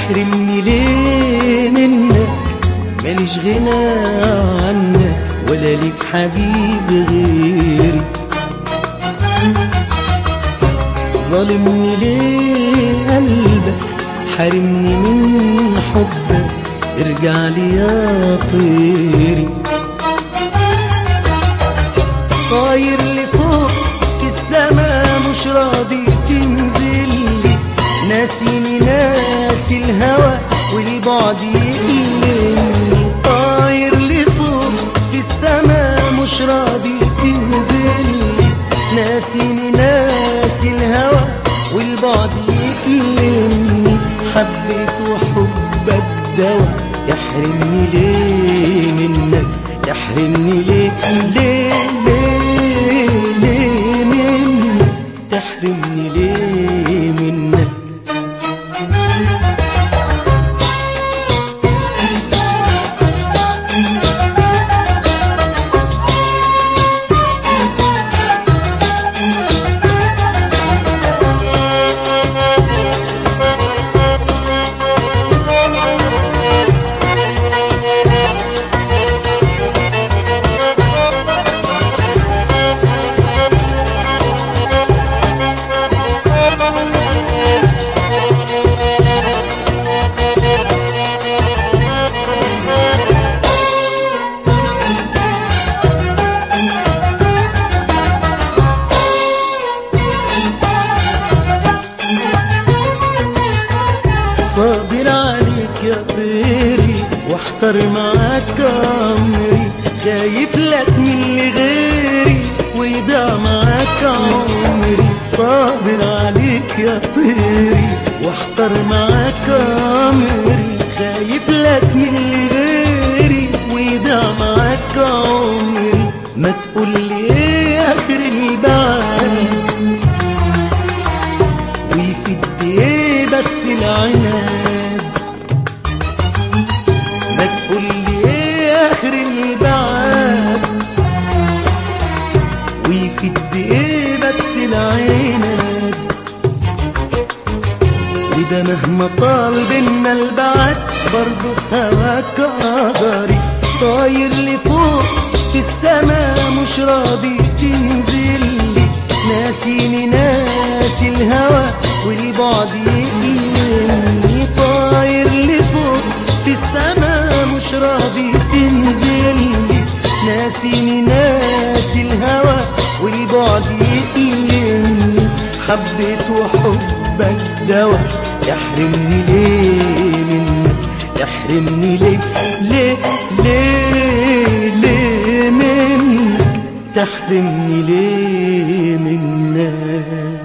تحرمني ليه منك ماليش غنى عنك ولا ليك حبيب غيري ظالمني ليه قلبك حارمني من حبك ارجع لي يا طيري طاير لفوق في السما مش راضي تنزل لي ناسيني ناسي الهوى والبعد يقلمني طاير لفوق في السما مش راضي تنزل لي ناسيني ناسي الهوى والبعد يقلمني حبيت وحبك دوا تحرمني ليه منك تحرمني ليه ليه ليه ليه منك تحرمني ليه منك صابر عليك يا طيري واحتر معاك عمري خايف لك من اللي غيري ويضيع معاك عمري صابر عليك يا طيري واحتر معاك عمري خايف لك من اللي غيري ويضيع معاك عمري ما تقول لي ايه اخر البعد ويفيد ايه بس العناد ما تقول لي ايه اخر البعد ويفيد ايه بس العناد وده مهما طال بينا البعد برضه في هواك قدري طاير لفوق في السما مش راضي تنزل لي ناسيني ناسي الهوى والبعد يقلمني طاير لفوق في السما مش راضي تنزل لي ناسيني ناسي الهوى والبعد يقلمني حبيت وحبك دوا يحرمني ليه منك يحرمني ليه ليه ليه ليه منك تحرمني ليه منك